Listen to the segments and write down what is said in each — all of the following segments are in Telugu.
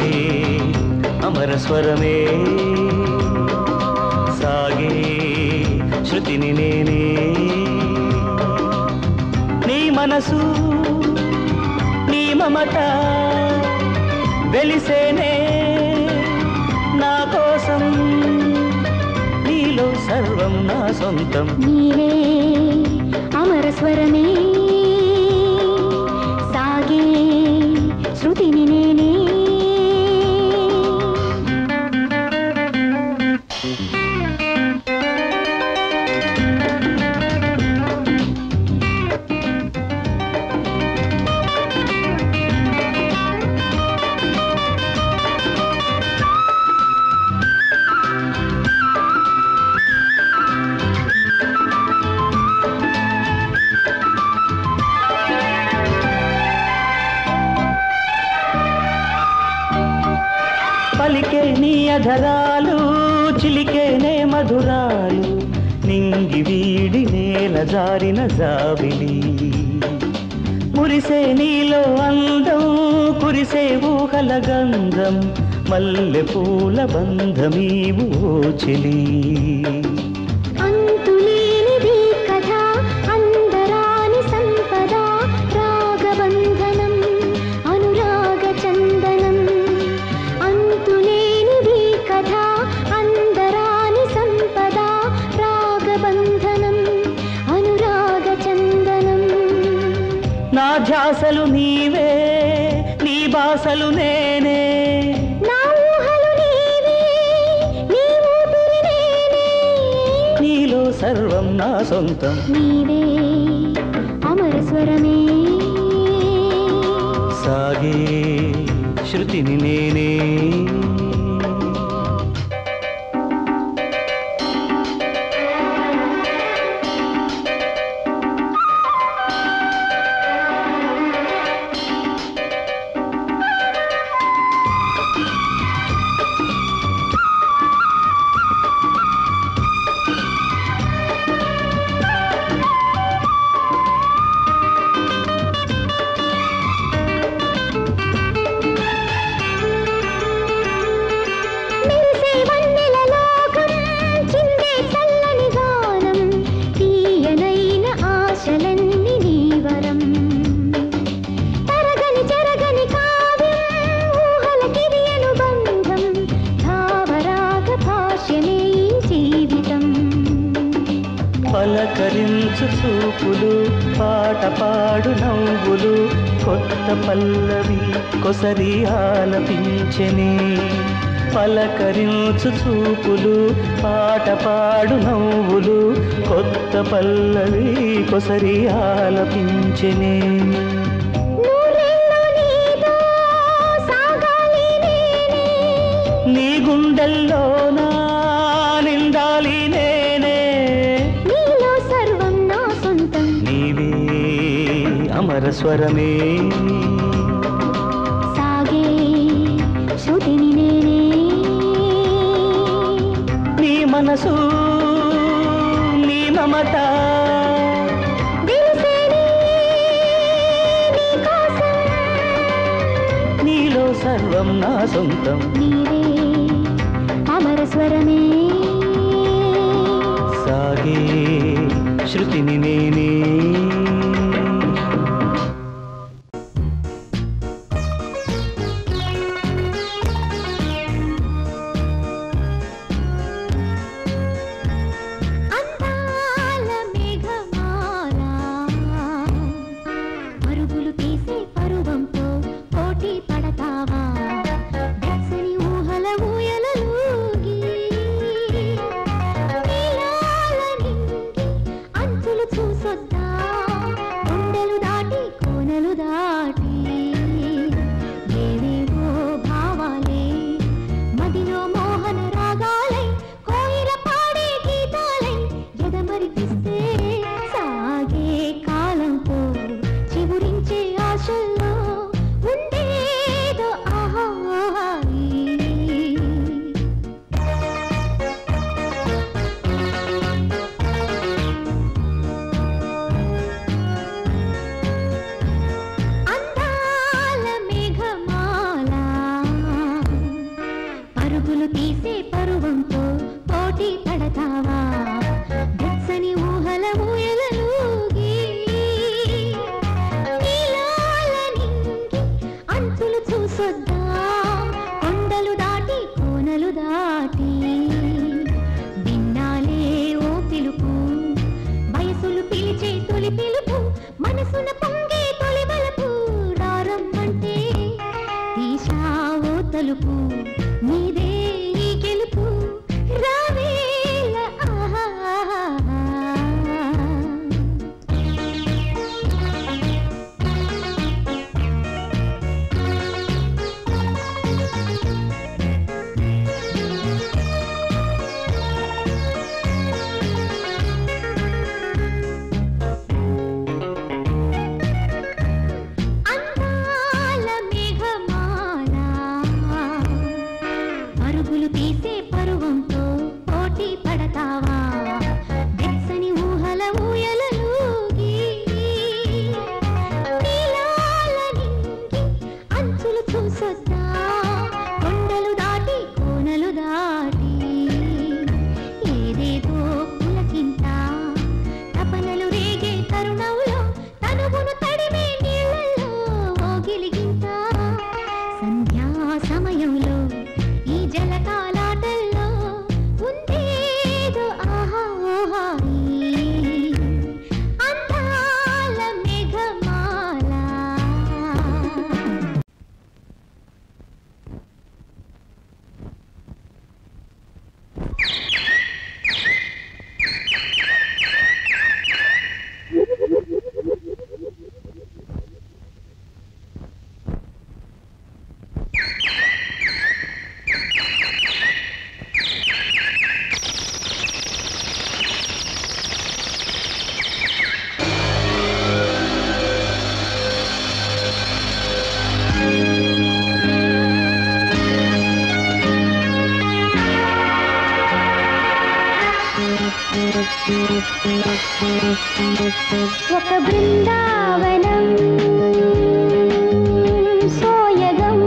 అమర స్వరమే సాగే శృతిని నేనే నీ మనసు నీ మమత వెలిసేనే నా కోసం నీలో సర్వం నా సొంతం నీవే అమర స్వరమే సాగే శృతిని నేనే పలికే నీ అధరాలు చిలికేనే మధురాలు నింగి వీడి నేల జారిన జాబిలి మురిసే నీలో అందం కురిసే ఊహల గంధం మల్లె పూల బంధమీవు ఓ చెలి అంతులేనిది కథ అందరాని సంపద రాగబంధనం అనురాగ చందనం అంతులేనిది కథ అందరాని సంపద రాగబంధనం అనురాగ చందనం నా ధ్యాసలు నీవే నీ బాసలు నేనే నా ఊహలు నీవే నీ ఊపిరి నేనే నీలో సర్వం నా సొంతం నీవే అమర స్వరమే సాగే శృతిని నేనే మెరిసే వన్నెల లోకం చిందే చల్లని గానం తీయనైన ఆశలన్నీ నీ వరం తరగని చెరగని కావ్యం ఊహలకిది అనుబంధం భావరాగ భాష్యమే ఈ జీవితం పలకరించు చూపులు పాట పాడు నవ్వులు కొత్త పల్లవి కొసరి ఆలపించెనే పలకరించు చూపులు పాట పాడు నవ్వులు కొత్త పల్లవి కొసరి ఆలపించెనే నూరేళ్ళు నీతో సాగాలి నేనే నీ గుండెల్లో నా నిండాలి నేనే నీలో సర్వం నా సొంతం నీవే అమర స్వరమే సాగే శృతిని నేనే నీ మనసు నీ మమత వెలిసేనే నీ కోసం నీలో సర్వం నా సొంతం నీవే అమర స్వరమే సాగే శృతిని నేనే అందాల మేఘమాల పరుగులు తీసే పరువంతో పోటీ పడతావా వెచ్చని ఊహల ఊయలలూగి నీలాల నింగి అంచులు చూసొద్దా పిలుపు నీదే ఈ గెలుపు రావేల ఆహా అందాల మేఘమాల పరుగులు తీసే పరువంతో పోటీ పడతావా వెచ్చని ఊహల ఊయలలూగి నీలాల నింగి అంచులు చూసొద్దా కొండలు దాటి కోనలు దాటి ఏదేదో పులకింత తపనలు రేగే తరుణంలో తనువును తడిమే నీళ్ళల్లో ఓగిలిగింత సంధ్యా సమయంలో ఈ జలకాలాటల్లో ఉందేదో ఆహా ఊహాయి అందాల మేఘమాల ఒక బృందావనం సోయగం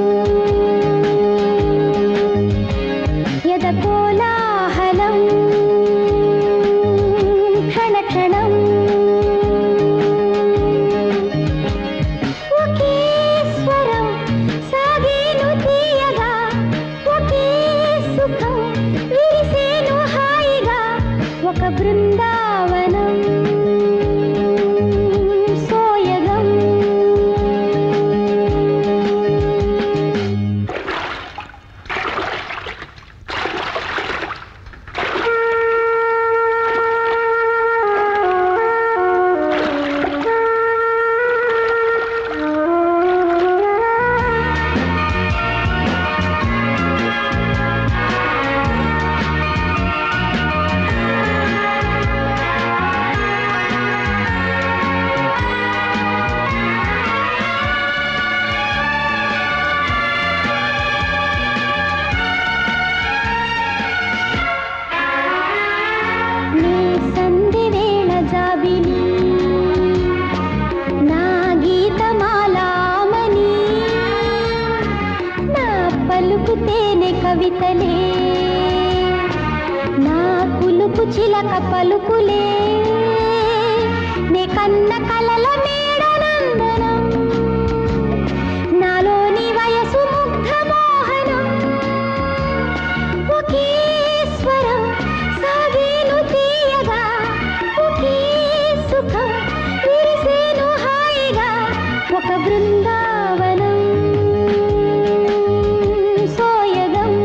యద కోలాహలం క్షణ క్షణం ఒకే స్వరం సాగేను తీయగా ఒకే సుఖం విరిసేను హాయిగా ఒక బృందావనం సోయగం నీ సంధి వేళ జాబిలి నా గీతమాలామని నా పలుకు తేనె కవితలే నా కులుకు చిలక పలుకులే నే కన్న కలల మేడనందనం నాలోని వయసు ముగ్ధ మోహనం ఒకే స్వరం సాగేను తీయగా ఒకే సుఖం విరిసేను హాయిగా ఒక బృందావనం సోయగం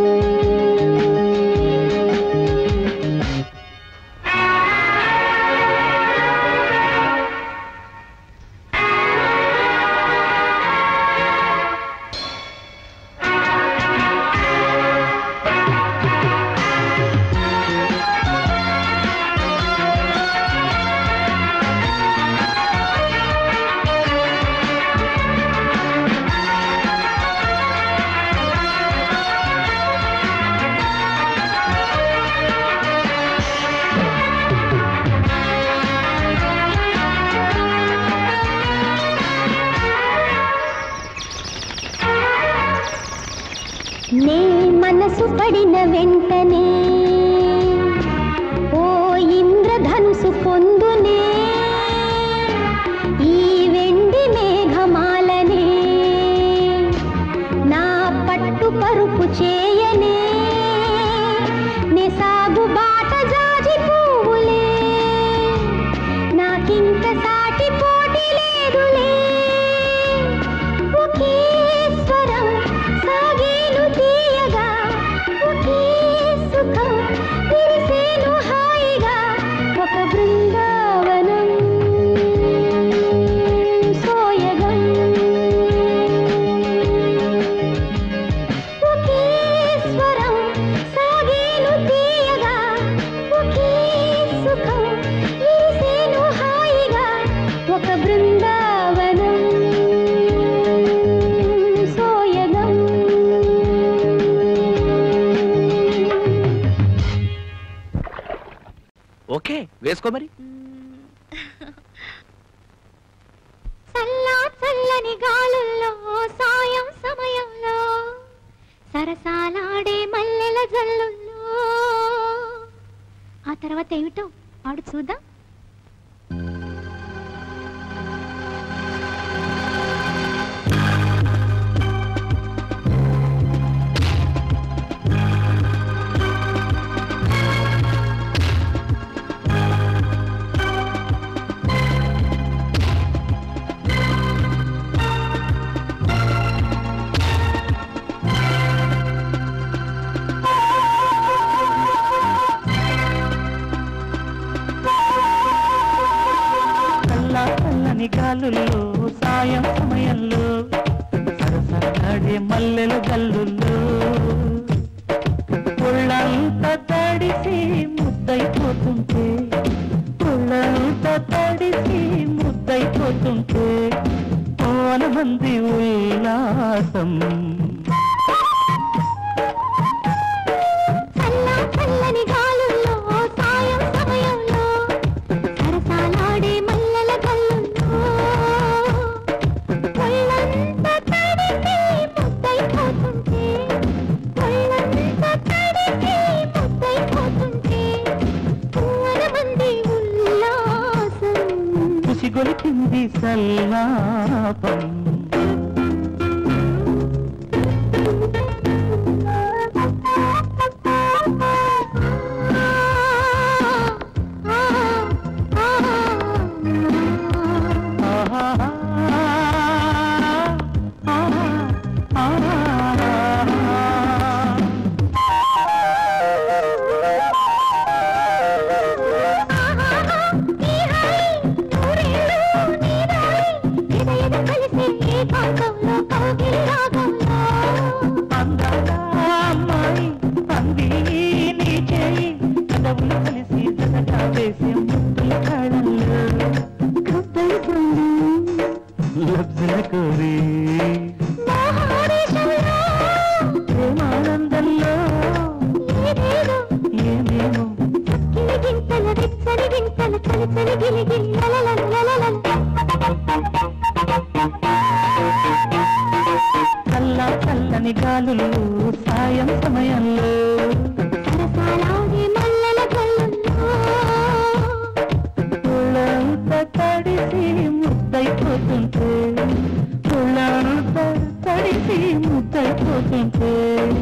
నే మనసు పడిన వెంటనే ఓ ఇంద్రధనుసు పొందునే ఈ వెండి మేఘమాలనే నా పట్టు పరుపు చేయనే నే సాగు బాట జాజి పువ్వులే నాకింక సాటి పోటీ లేదులే ఒకే స్వరం సాగే వేసుకో మరి చల్లా చల్లని గాలుల్లో సాయం సమయంలో సరసాలాడే మల్లెల జల్లుల్లో ఆ తర్వాత ఏమిటో ఆడు చూద్దాం చల్లా చల్లని గాలుల్లో సాయం సమయంలో సరసలాడే మల్లెల గల్లుల్లో ఒళ్ళంతా తడిసి ముద్దైపోతుంటే ఒళ్ళంతా తడిసి ముద్దైపోతుంటే ఓన మంది ఉల్లాసం చల్లా చల్లని గాలుల్లో సాయం సమయంలో సరసాలాడే మల్లెల కళ్ళుల్లో ఒళ్ళంతా తడిసి ముద్దైపోతుంటే ఒళ్ళంతా తడిసి ముద్దైపోతుంటే పూల మంది ఉల్లాసం కుసిగొలిపింది సల్లాపం ఆహా ఆహా ఆహా అందాల అమ్మాయి అంది నీ చేయి కదవులు కలిసి జతగా వేసే ముద్దుల కళల్లో లబ్ధుల కోరి ప్రేమానందంలో ఏమేమో చల్ల చల్లని గాలులు సాయం సమయంలో పుళ్ళంతా తడిసి ముద్దైపోతుంటే పుళ్ళంతా తడిసి ముద్దైపోతుంటే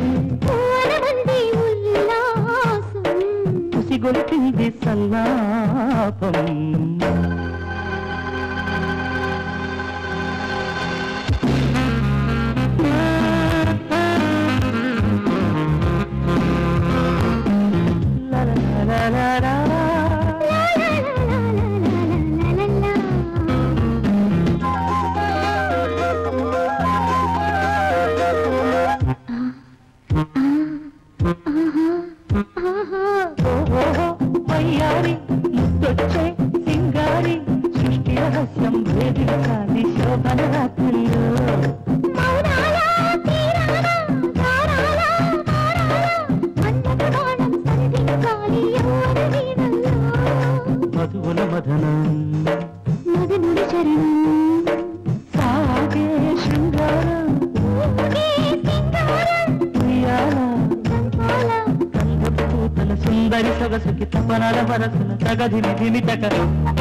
కుసిగొలిపింది సల్లాపం లా లా లా లా లా. ఓహో వయ్యారి ముద్దొచ్చే సింగారి సృష్టి రహస్యం వేదిక శోభన రాత్రుల్లో మధువుల మదనం మదనుడి చరణం సాగే శృంగారం ఉయ్యాల కందపు పూతల సుందరి సొగసుకి తపనల వరసున తగదిని దిని